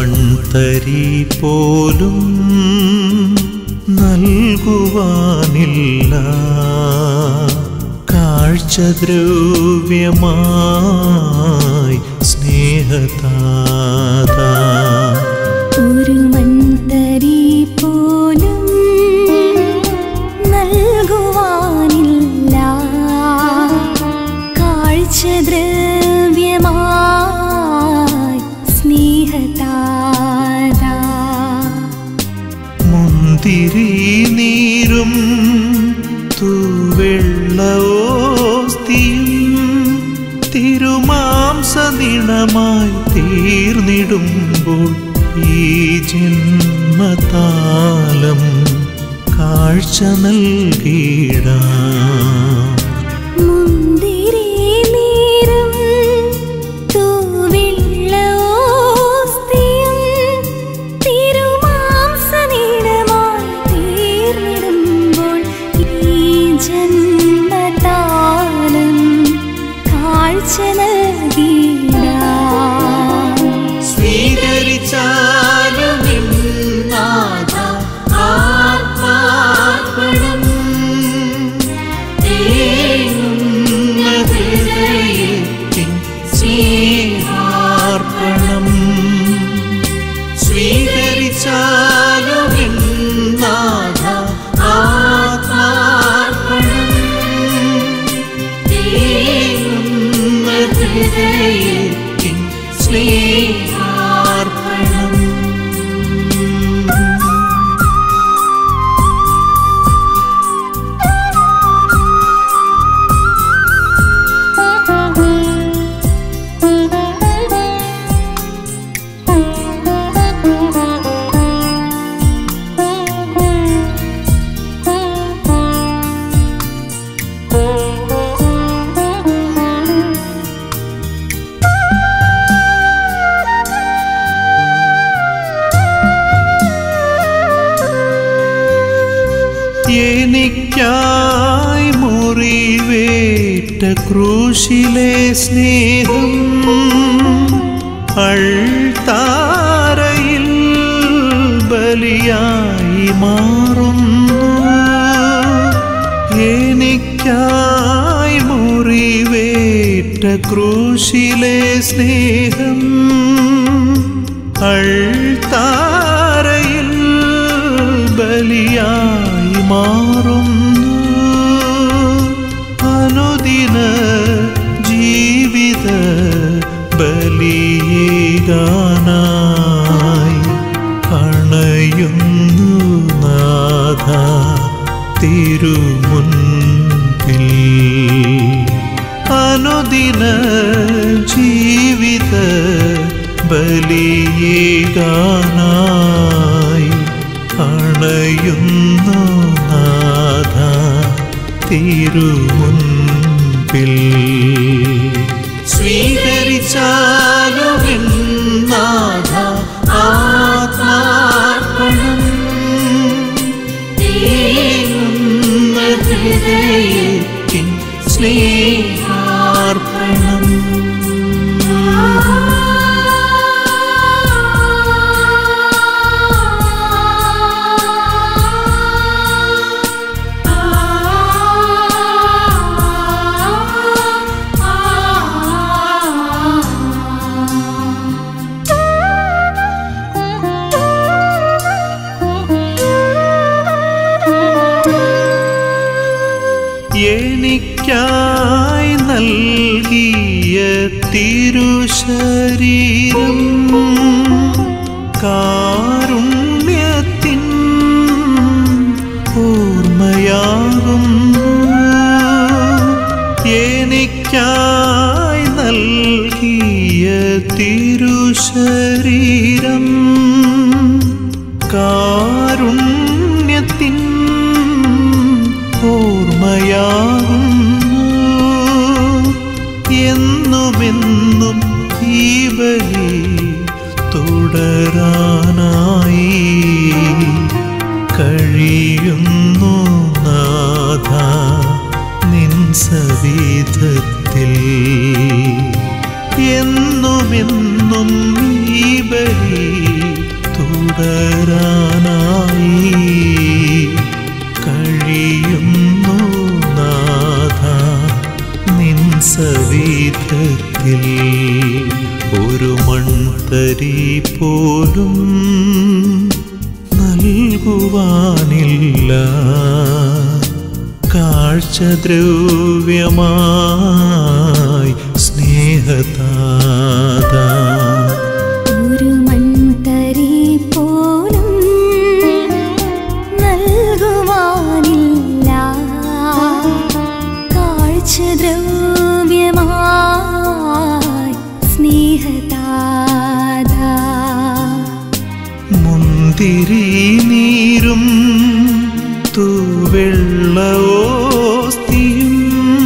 മൺതരി പോലും നൽകുവാനില്ല കാഴ്ചദ്രവ്യമായി സ്നേഹതാത ഒരു മൺതരി പോലും നൽകുവാനില്ല കാഴ്ചദ്രവ്യമായി സ്നേഹതാരാ മുന്തിരി നീരും തൂവെള്ളോസ്തിയും തിരുമാംസ നിണമായി തീർന്നിടുമ്പോൾ ഈ ജന്മതാലം കാഴ്ച നൽകിടാം മുന്തിരി നീരും തൂവെള്ളോസ്തിയും തിരുമാംസനീടമായി തീർന്നിടുമ്പോൾ ഈ ജന്മതാലം കാഴ്ച നൽകിടാം സ്വീകരിച്ചാലും നാഥ ആത്മാർപ്പണം തേങ്ങുന്ന ഹൃദയത്തിൻ സ്നേഹാർപ്പണം സ്വീകരിച്ചാലും നാഥ ആത്മാർപ്പണം തേങ്ങുന്ന ഹൃദയത്തിൻ സ്നേഹാർപ്പണം എനിക്കായി മുറിവേറ്റ ക്രൂശിലെ സ്നേഹം അൾത്താരയിൽ ബലിയായി മാറുന്നു എനിക്കായി മുറിവേറ്റ ക്രൂശിലെ സ്നേഹം അൾത്താരയിൽ ബലിയായി മാറുന്നു അനുദിന ജീവിത ബലിയേകാനായി അണയുന്നു നാഥ തിരുമുൻപിൽ അനുദിന ജീവിത ബലിയേകാനായി അണയുന്നു നാഥ തിരുമുൻപിൽ സ്വീകരിച്ചാലും നാഥ ആത്മാർപ്പണം തേങ്ങുന്ന ഹൃദയത്തിൻ സ്നേഹാർപ്പണം എനിക്കായി നൽകിയ തിരുശരീരം കാരുണ്യത്തിൻ ഓർമ്മയാകുന്നു എനിക്കായി നൽകിയ തിരുശരീരം കാരുണ്യത്തിൻ ഓർമ്മയാകുന്നു എന്നുമെന്നും ഈ ബലി തുടരാനായി കഴിയുന്നു നാഥ നിൻ സവിധത്തിൽ എന്നുമെന്നും ഈ ബലി തുടരാനായി കഴിയുന്നു നാഥ നിൻ സവിധത്തിൽ ഒരു മൺതരി പോലും നൽകുവാനില്ല കാഴ്ചദ്രവ്യമായി സ്നേഹതാത ഒരു മൺതരി പോലും നൽകുവാനില്ല കാഴ്ചദ്രവ്യമായി സ്നേഹതാത മുന്തിരി നീരും തൂവെള്ളോസ്തിയും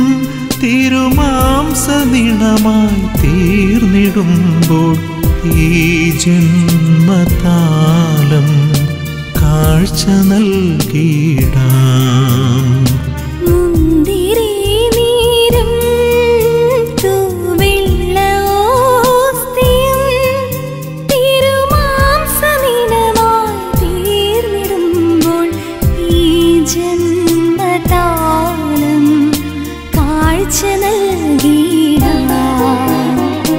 തിരുമാംസനിണമായി തീർന്നിടുമ്പോൾ ഈ ജന്മതാലം കാഴ്ച നൽകിയിടാം മുന്തിരി നീരും തൂവെള്ളോസ്തിയും തിരുമാംസമിനമായി തീർന്നിടുമ്പോൾ ഈ ജന്മതാലം കാഴ്ച നൽകിയിടാം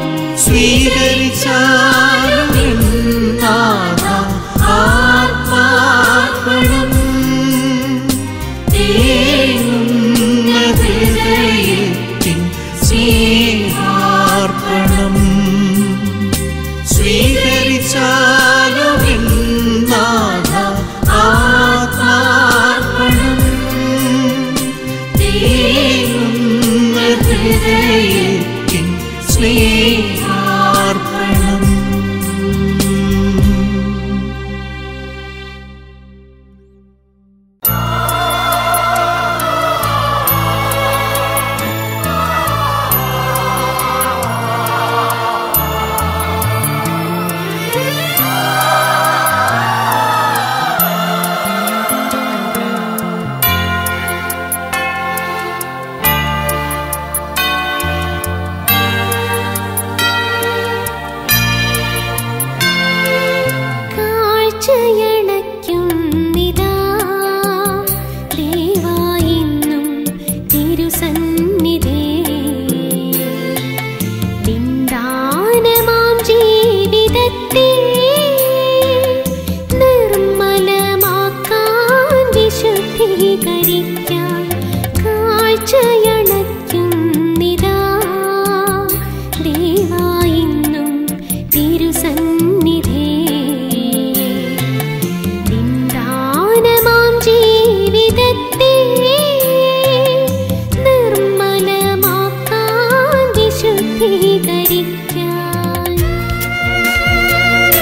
സ്വീകരിച്ചാലും എന്നാഥ ആത്മാർപ്പണം തേങ്ങുന്ന ഹൃദയത്തിൻ സ്നേഹാർപ്പണം സ്വീകരിച്ചാലും എന്നാഥ ആത്മാർപ്പണം തേങ്ങുന്ന ഹൃദയത്തിൻ സ്നേഹാർപ്പണം കാഴ്ചയണയ്ക്കുന്നിതാ ദേവായിന്നും തിരുസന്നിധേ നിന്ദാനമാം ജീവിതത്തെ നിർമ്മലമാക്കാൻ വിശുദ്ധീകരിക്കാൻ കാഴ്ചയണയ്ക്കുന്നിതാ ദേവായിന്നും തിരുസന്നിധേ നിന്ദാനമാം ജീവിതത്തെ നിർമ്മലമാക്കാൻ വിശുദ്ധീകരിക്കാൻ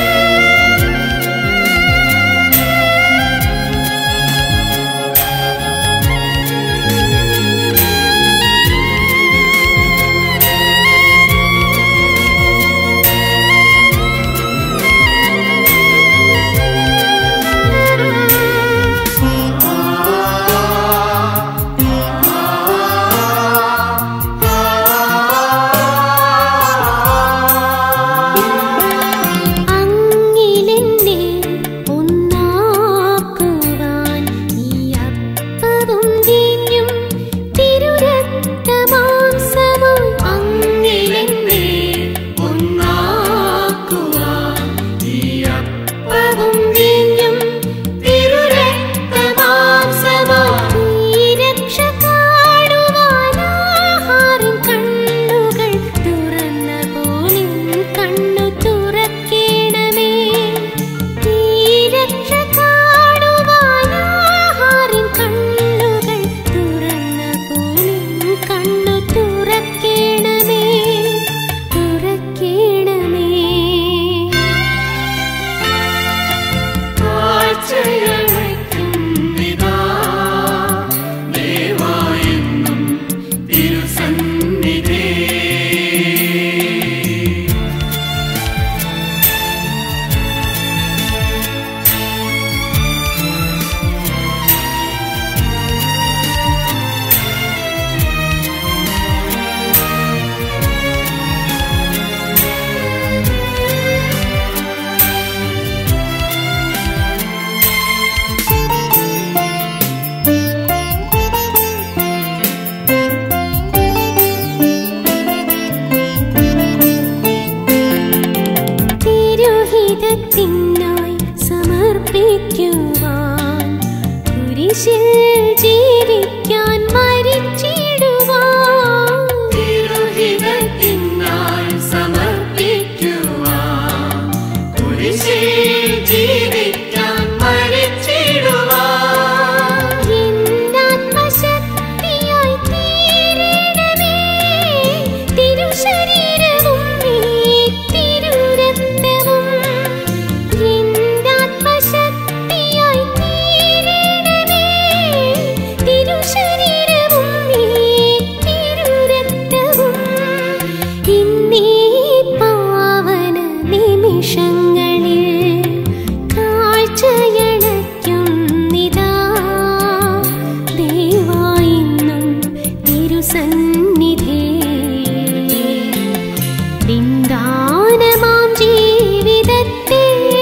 നിന്ദാനമാം ജീവിതത്തെ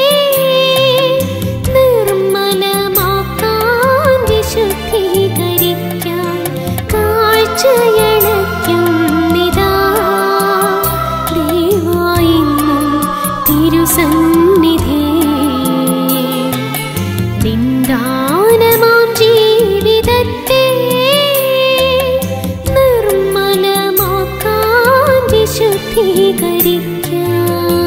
നിർമ്മലമാക്കാൻ വിശുദ്ധീകരിക്കാൻ കാഴ്ചയണയ്ക്കും നിതാ ദൈവായിന്നും തിരുസന്നിധി നിന്ദാനമാം ജീവിതത്തെ നിർമ്മലമാക്കാൻ വിശുദ്ധീകരിക്കാൻ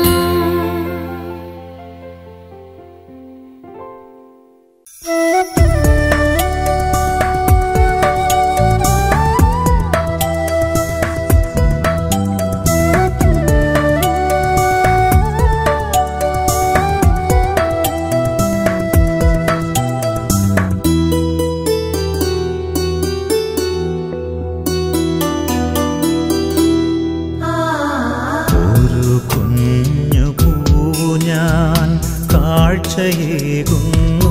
ഒരു കുഞ്ഞു പൂവു ഞാൻ കാഴ്ചയേകുന്നു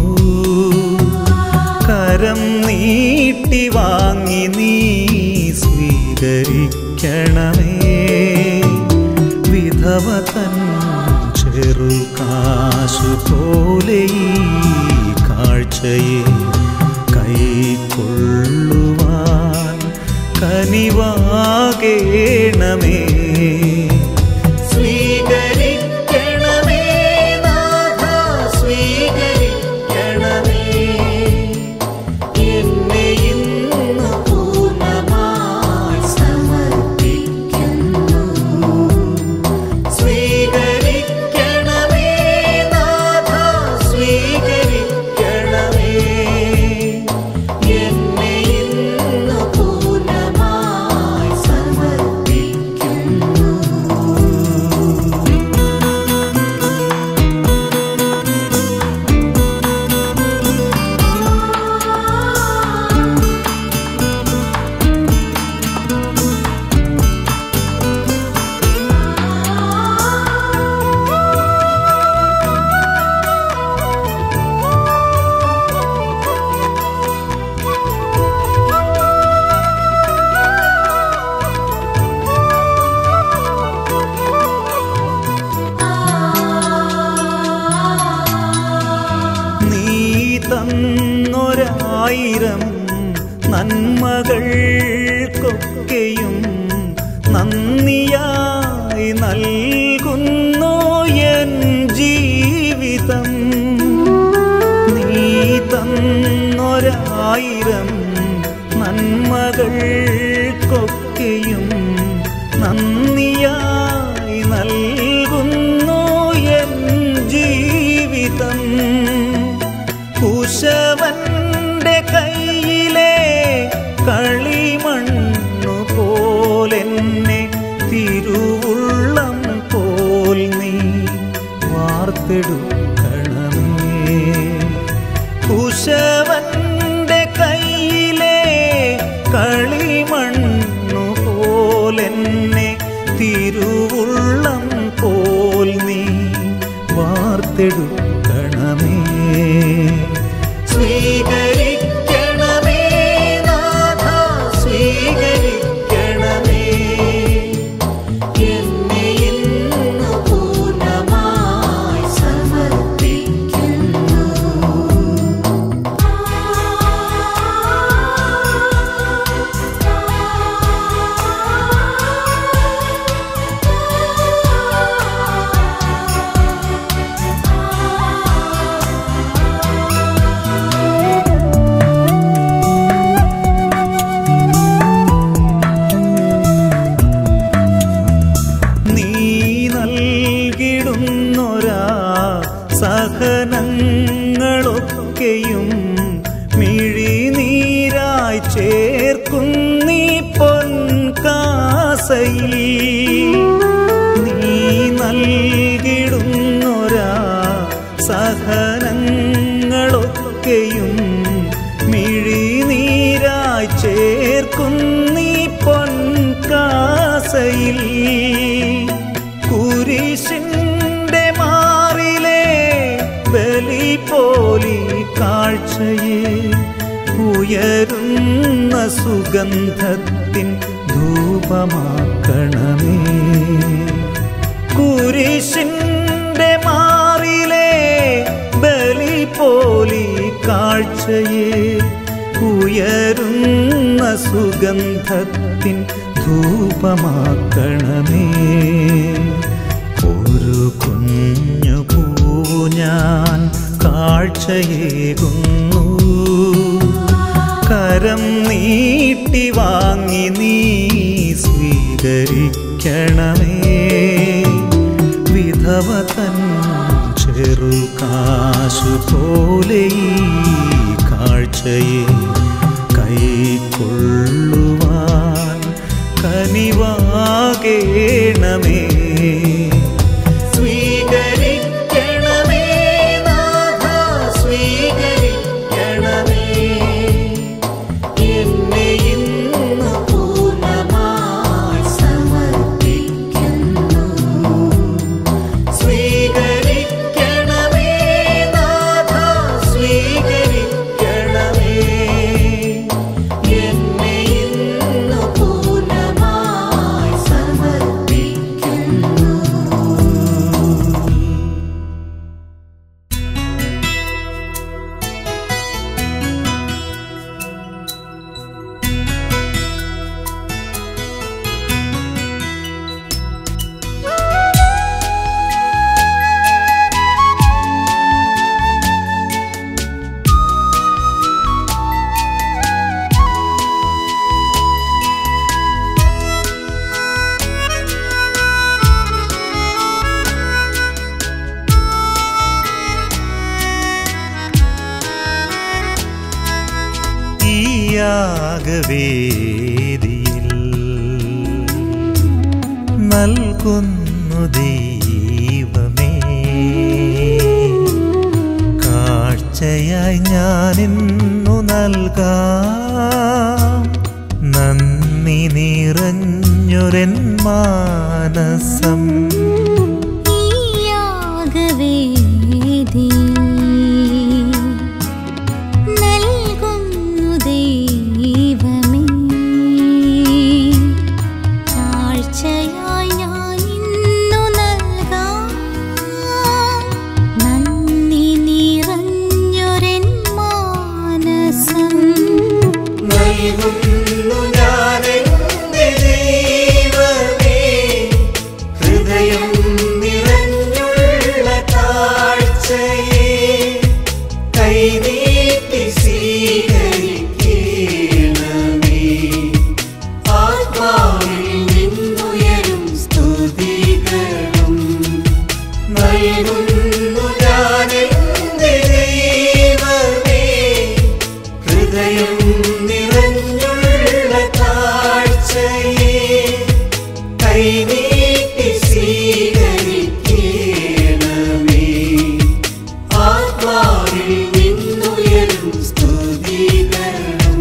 കരം നീട്ടി വാങ്ങി നീ സ്വീകരിക്കണമേ വിധവ തൻ ചെറുകാശു പോലെ ഈ കാഴ്ചയെ കൈക്കൊള്ളുവാൻ കനിവാകേണമേ സ്വീകരിക്കണമേ നാഥ സ്വീകരിക്കണമേ എന്നെ ഇന്ന് പൂർണ്ണമായി സമർപ്പിക്കുന്നു സ്വീകരിക്കണമേ നാഥ സ്വീകരിക്കണമേ എന്നെ ഇന്ന് പൂർണ്ണമായി സമർപ്പിക്കുന്നു നീ തന്നൊരായിരം നന്മകൾക്കൊക്കെയും നന്ദിയായി നൽകുന്നു എൻ ജീവിതം നീ തന്നൊരായിരം നന്മകൾക്കൊക്കെയും നന്ദിയായി നൽകുന്നു എൻ ജീവിതം കുശവന്റെ കയ്യിലെ കളിമണ്ണു പോലെന്നെ തിരുവുള്ളം പോൽ നീ വാർത്തെടുക്കണമേ കുശവന്റെ കയ്യിലെ കളിമണ്ണു പോലെന്നെ തിരുവുള്ളം പോൽ നീ വാർത്തെടുക്കണമേ സ്വീകരിക്കണമേ നാഥ സ്വീകരിക്കണമേ എന്നെ ഇന്ന് പൂർണ്ണമായി സമർപ്പിക്കുന്നു നീ നൽകിടുന്നൊരാ സഹനങ്ങളൊക്കെയും മിഴിനീരായി ചേർക്കുന്നീ പൊൻകാസയിൽ നീ നൽകിടുന്നൊരാ സഹനങ്ങളൊക്കെയും മിഴിനീരായി ചേർക്കുന്നീ പൊൻകാസയിൽ കുരിശിന്റെ മാറിലെ ബലി പോലി കാഴ്ചയെ ഉയരുന്ന സുഗന്ധത്തിൻ ധൂപമാക്കണമേ കുരിശിന്റെ മാറിലെ ബലി പോലി കാഴ്ചയെ ഉയരുന്ന സുഗന്ധത്തിൻ ധൂപമാക്കണമേ ഒരു കുഞ്ഞു പൂവു ഞാൻ കാഴ്ചയേകുന്നു കരം നീട്ടി വാങ്ങി നീ സ്വീകരിക്കണമേ വിധവ തൻ ചെറുകാശു പോലെ ഈ കാഴ്ചയെ കൈക്കൊള്ളുവാൻ കനിവാകേണമേ സ്വീകരിക്കണമേ നാഥ സ്വീകരിക്കണമേ എന്നെ ഇന്ന് പൂർണ്ണമായി സമർപ്പിക്കുന്നു സ്വീകരിക്കണമേ നാഥ സ്വീകരിക്കണമേ എന്നെ ഇന്ന് പൂർണ്ണമായി സമർപ്പിക്കുന്നു ഈ യാഗവേദിയിൽ നൽകുന്നു ദൈവമേ കാഴ്ചയായി ഞാനിന്നു നൽകാം നന്ദി നിറഞ്ഞൊരൻ മാനസം നൽകുന്നു ദൈവമേ കാഴ്ചയായി ഞാൻ ഇന്നു നൽകാം നന്ദി നിറഞ്ഞൊരൻ മാനസം നൽകുന്നു ഞാനെന്റെ ദൈവമേ ഹൃദയം നിറഞ്ഞുള്ള കാഴ്ചയെ കൈനീട്ടി സ്വീകരിക്കണമേ ആത്മാവിൽ നിന്നുയരും സ്തുതികളും നൽകുന്നു ഞാനെന്റെ ദൈവമേ ഹൃദയം നിറഞ്ഞുള്ള കാഴ്ചയെ കൈനീട്ടി സ്വീകരിക്കണമേ ആത്മാവിൽ നിന്നുയരും സ്തുതികളും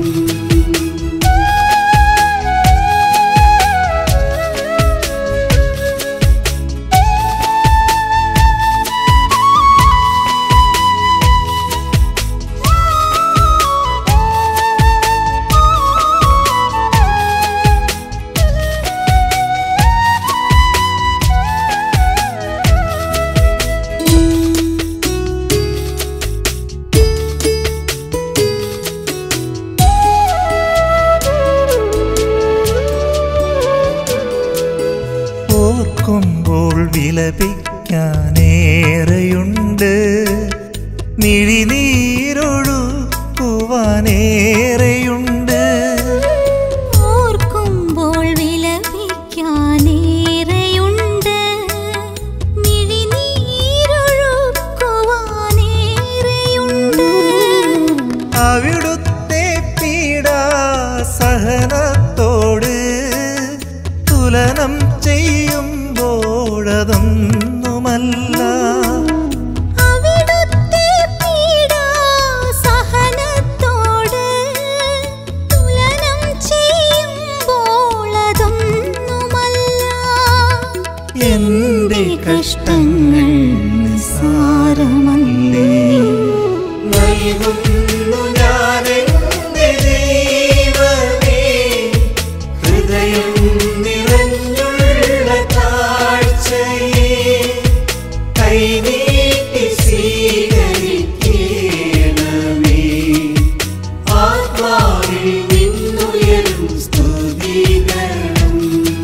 ഓർക്കുമ്പോൾ വിലപിക്കാനേറെയുണ്ട് മിഴിനീരൊഴുക്കുവാനേറെയുണ്ട് ഓർക്കുമ്പോൾ വിലപിക്കാനേറെയുണ്ട് മിഴിനീരൊഴുക്കുവാനേറെയുണ്ട് അവിടുത്തെ പീഡാ സഹനത്തോട് തുലനം ചെയ്യുമ്പോഴതൊന്നുമല്ല അവിടുത്തെ പീഡാസഹനത്തോട് തുലനം ചെയ്യുമ്പോളതൊന്നുമല്ല എന്റെ കഷ്ടങ്ങൾ നിസ്സാരമല്ലേ നൽകുന്നു ഞാനെന്റെ ദൈവമേ ഹൃദയം നിറഞ്ഞുള്ള കാഴ്ചയെ കൈനീട്ടി സ്വീകരിക്കണമേ ആത്മാവിൽ നിന്നുയരും സ്തുതികളും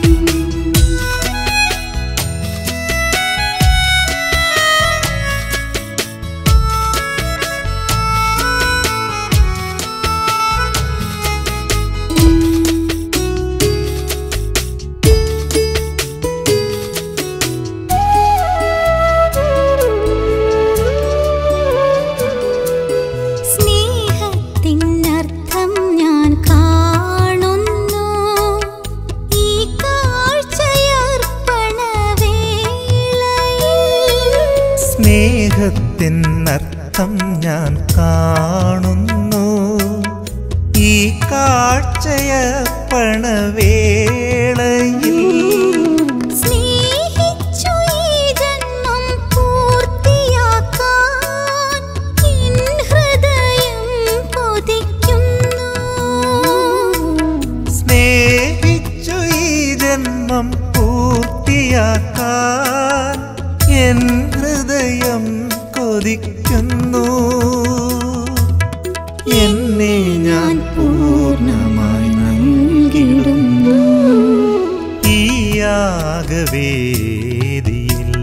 സ്നേഹത്തിനർത്ഥം ഞാൻ കാണുന്നു ഈ കാഴ്ചയർപ്പണവേളയിൽ സ്നേഹത്തിനർത്ഥം ഞാൻ കാണുന്നു ഈ കാഴ്ചയർപ്പണവേളയിൽ സ്നേഹിച്ചു ഈ ജന്മം പൂർത്തിയാക്കാൻ എൻ ഹൃദയം കൊതിക്കുന്നു സ്നേഹിച്ചു ഈ ജന്മം പൂർത്തിയാക്കാൻ എൻ ഹൃദയം കൊതിക്കുന്നു എന്നെ ഞാൻ പൂർണ്ണമായി നൽകിടുന്നു ഈ യാഗവേദിയിൽ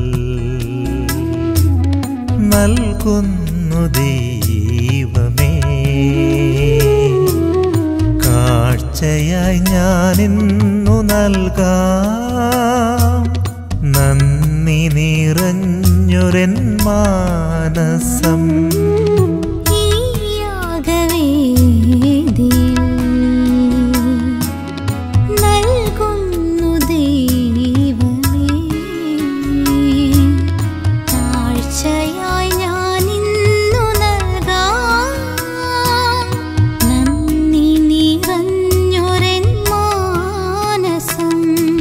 നൽകുന്നു ദൈവമേ കാഴ്ചയായി ഞാനിന്നു നൽകാം നന്ദി നിറഞ്ഞൊരൻ മാനസം ഈ യാഗവേദിയിൽ നൽകുന്നു ദൈവമേ കാഴ്ചയായി ഞാൻ ഇന്നു നൽകാം നന്ദി നിറഞ്ഞൊരൻ മാനസം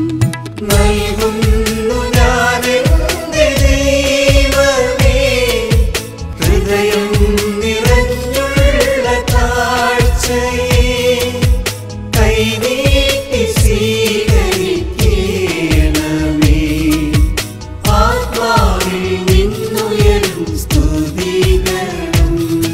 നൽകുന്നു ഞാനെന്റെ ദൈവമേ ഹൃദയം നിറഞ്ഞുള്ള കാഴ്ചയെ കൈനീട്ടി സ്വീകരിക്കണമേ ആത്മാവിൽ നിന്നുയരും സ്തുതികളും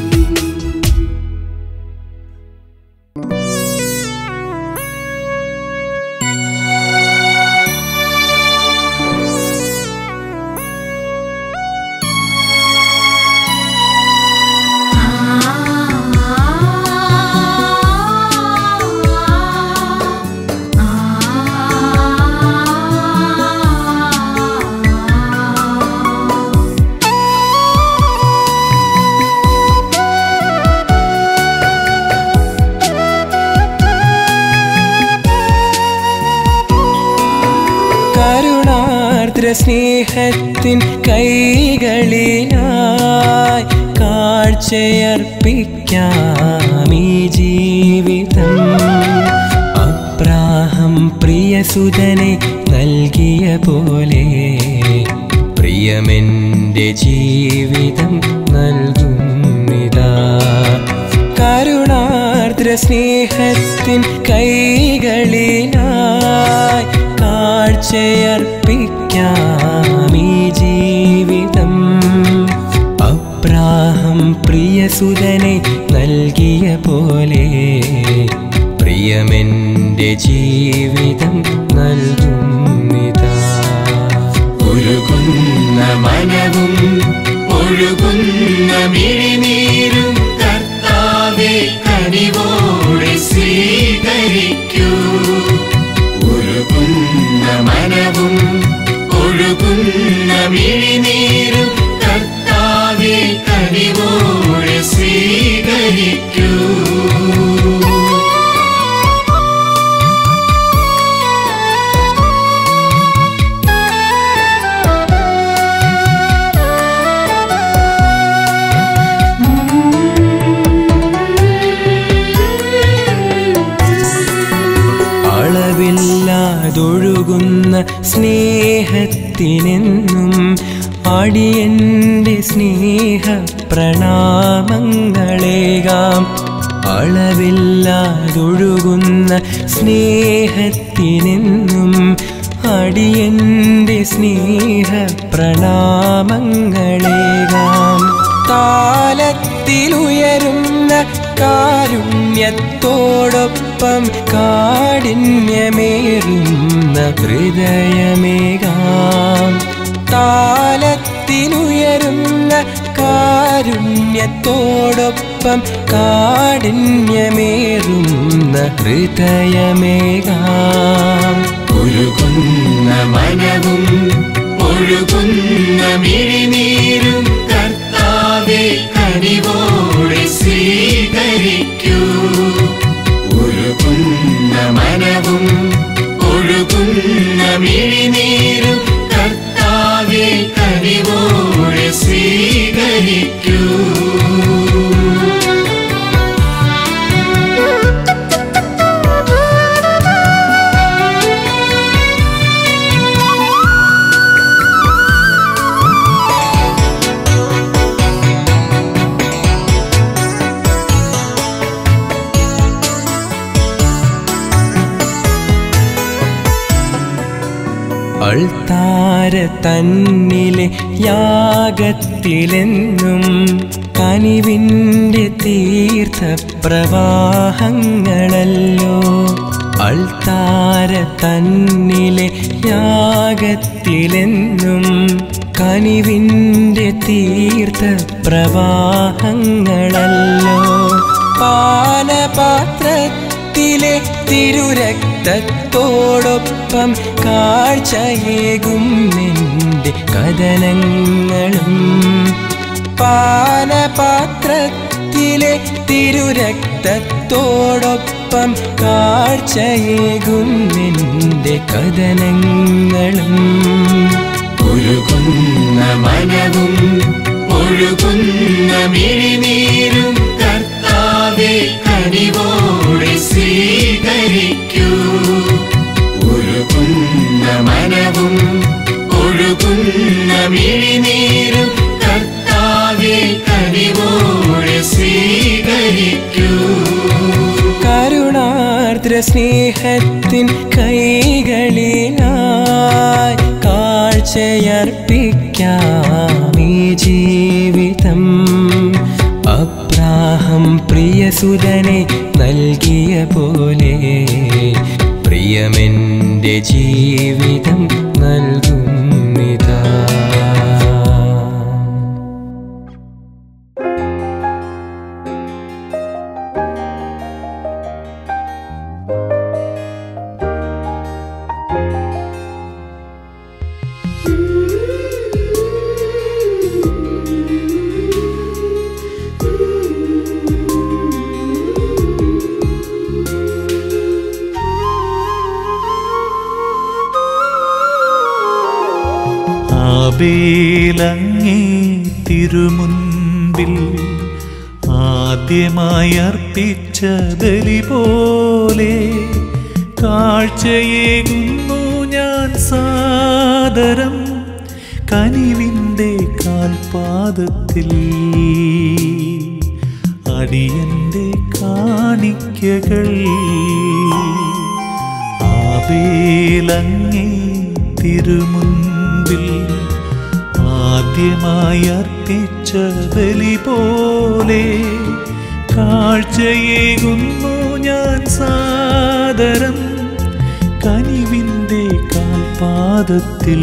കരുണാർദ്ര സ്നേഹത്തിൻ കൈകളിലായി കാഴ്ചയർപ്പിക്കാം ഈ ജീവിതം അബ്രാഹം പ്രിയസുതനെ നൽകിയ പോലെ പ്രിയമെന്റെ ജീവിതം നൽകുന്നിതാ കരുണാർദ്ര സ്നേഹത്തിൻ കൈകളിലായി കാഴ്ചയർപ്പിക്കാം ഈ ജീവിതം അബ്രാഹം പ്രിയസുതനെ നൽകിയ പോലെ പ്രിയമെന്റെ ജീവിതം നൽകുന്നിതാ ഒഴുകുന്ന മനവും ഒഴുകുന്ന മിഴിനീരും കർത്താവെ കനിവോടെ സ്വീകരിക്കൂ ഒഴുകുന്ന മനവും ഒഴുകുന്ന മിഴിനീരും കർത്താവെ കനിവോടെ സ്വീകരിക്കൂ അളവില്ലാതൊഴുകുന്ന സ്നേഹത്തിനെന്നും അടിയന്റെ സ്നേഹ പ്രണാമങ്ങളേകാം അളവില്ലാതൊഴുകുന്ന സ്നേഹത്തിനെന്നും അടിയന്റെ സ്നേഹ പ്രണാമങ്ങളേകാം താലത്തിലുയരുന്ന കാരുണ്യത്തോടൊപ്പം കാഠിന്യമേറുന്ന ഹൃദയമേകാം താലത്തിലുയരുന്ന കാരുണ്യത്തോടൊപ്പം കാഠിന്യമേറുന്ന ഹൃദയമേകാം ഒഴുകുന്ന മനവും ഒഴുകുന്ന മിഴിനീരും കർത്താവെ കനിവോടെ സ്വീകരിക്കൂ ഒഴുകുന്ന മനവും ഒഴുകുന്ന മിഴിനീരും കർത്താവെ കനിവോടെ സ്വീകരിക്കൂ അൾത്താര തന്നിലെ യാഗത്തിലെന്നും കനിവിൻ്റെ തീർത്ഥപ്രവാഹങ്ങളല്ലോ അൾത്താര തന്നിലെ യാഗത്തിലെന്നും കനിവിൻ്റെ തീർത്ഥപ്രവാഹങ്ങളല്ലോ പാനപാത്രത്തിലെ തിരുരക്തത്തോടൊപ്പം കാഴ്ചയേകും നിന്റെ കഥനങ്ങളും പാനപാത്രത്തിലെ തിരുരക്തത്തോടൊപ്പം കാഴ്ചയേകും നിന്റെ കഥനങ്ങളും ഒഴുകുന്ന മനവും ഒഴുകുന്ന മിഴിനീരും കർത്താവെ കനിവോടെ സ്വീകരിക്കൂ ഒഴുകുന്ന മനവും ഒഴുകുന്ന മിഴിനീരും കർത്താവെ കനിവോടെ സ്വീകരിക്കൂ കരുണാർദ്ര സ്നേഹത്തിൻ കൈകളിലായി കാഴ്ചയർപ്പിക്കാം ഈ ജീവിതം അബ്രാഹം പ്രിയസുതനെ നൽകിയ പോലെ പ്രിയമെൻ്റെ ജീവിതം നൽകുന്നിതാ ആബേലങ്ങേ തിരുമുൻപിൽ ആദ്യമായി അർപ്പിച്ച ബലി പോലെ കാഴ്ചയേകുന്നു ഞാൻ സാദരം കനിവിൻ്റെ കാൽപാദത്തിൽ അടിയന്റെ കാണിക്കകൾ ആബേലങ്ങേ തിരുമുൻപിൽ ആദ്യമായി അർപ്പിച്ച ബലി പോലെ കാഴ്ചയേകുന്നു ഞാൻ സാദരം കനിവിൻ്റെ കാൽപാദത്തിൽ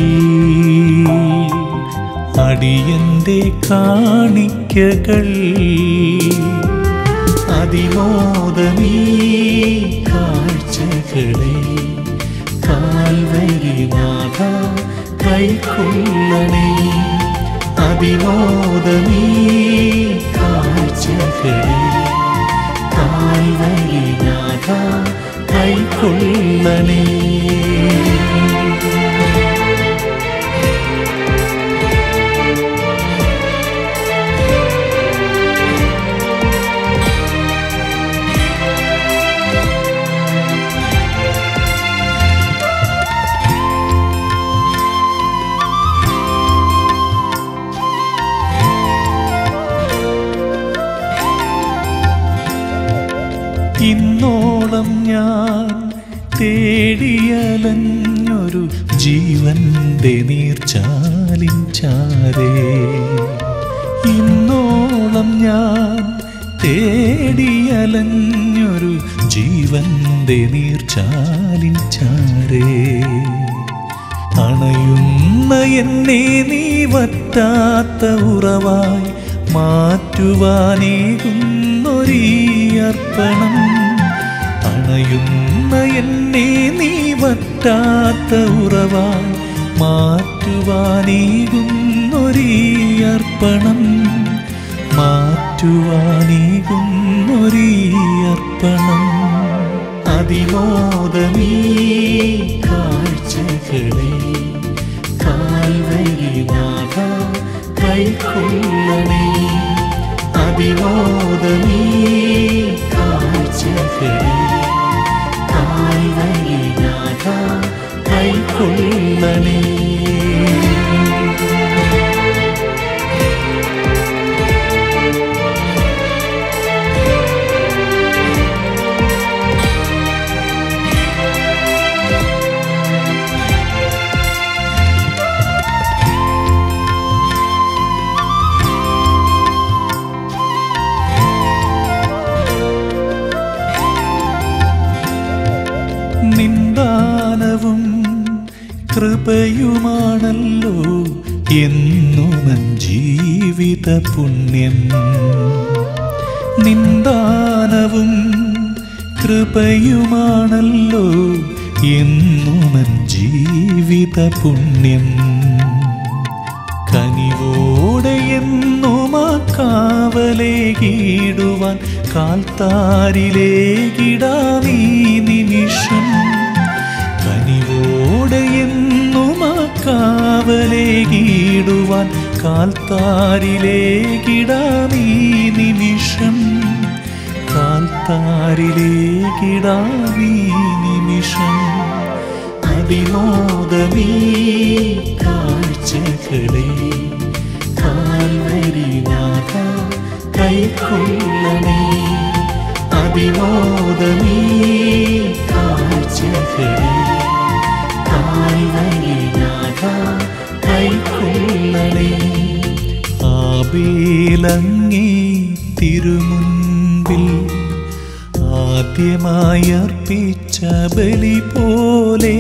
അടിയന്റെ കാണിക്കകൾ അതിമോദമീ കാഴ്ചകളെ കാൽവരിനാഥ കൈക്കൊള്ളണേ അതിമോദമീ കാഴ്ചകളെ കാൽവരിനാഥ കൈക്കൊള്ളണേ ഇന്നോളം ഞാൻ തേടിയലഞ്ഞൊരു ജീവന്റെ നീർച്ചാലിൻ ചാരേ ഇന്നോളം ഞാൻ തേടിയലഞ്ഞൊരു ജീവന്റെ നീർച്ചാലിൻ ചാരേ അണയുന്ന എന്നെ നീ വറ്റാത്ത ഉറവായി മാറ്റുവാനേകുന്നൊരീ അർപ്പണം അണയുന്ന എന്നെ നീ വറ്റാത്ത ഉറവായി മാറ്റുവാനേകുന്നൊരീ അർപ്പണം മാറ്റുവാനേകുന്നൊരീ അർപ്പണം അതിമോദമീ കാഴ്ചകളെ കാൽവരിനാഥ കൈക്കൊള്ളണേ അതിമോദമീ കാഴ്ചകളെ കാൽവരിനാഥ കൈക്കൊള്ളണേ നിന്ദാനവും കൃപയുമാണല്ലോ എന്നുമൻ ജീവിത പുണ്യം നിന്ദാനവും കൃപയുമാണല്ലോ എന്നുമൻ ജീവിത പുണ്യം കനിവോടെ എന്നുമാ കാവലേകിടുവാൻ കാൽത്താരിലേകിടാനീ നിമിഷം കനിവോടെ എന്നുമാ കാവലേകിടുവാൻ കാൽത്താരിലേകിടാനീ നിമിഷം കാൽത്താരിലേകിടാനീ നിമിഷം അതിമോദമീ കാഴ്ചകളെ കാൽവരിനാഥ കൈക്കൊള്ളണേ അതിമോദമീ കാഴ്ചകളെ കാൽവരിനാഥ കൈക്കൊള്ളണേ ആബേലങ്ങേ തിരുമുൻപിൽ ആദ്യമായി അർപ്പിച്ച ബലി പോലെ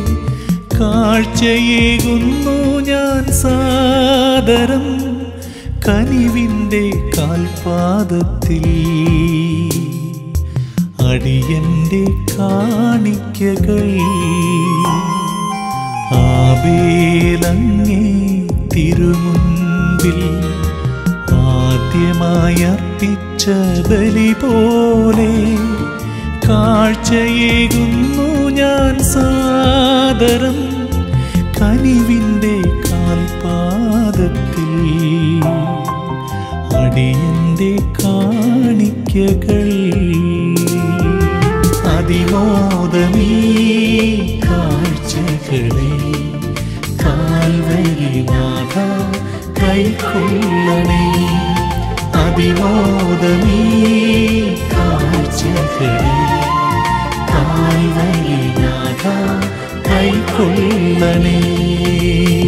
കാഴ്ചയേകുന്നു ഞാൻ സാദരം കനിവിൻ്റെ കാൽപാദത്തിൽ അടിയന്റെ കാണിക്കകൾ ആബേലങ്ങേ തിരുമുൻപിൽ ആദ്യമായി അർപ്പിച്ച ബലി പോലെ കാഴ്ചയേകുന്നു ഞാൻ സാദരം കനിവിൻ്റെ കാൽപാദത്തിൽ അടിയന്റെ കാണിക്കകൾ അതിമോദമീ കാഴ്ചകളെ കാൽവരിനാഥ കൈക്കൊള്ളണേ അതിമോദമീ കാഴ്ചകളെ കാൽവരിനാഥ കൈക്കൊള്ളണേ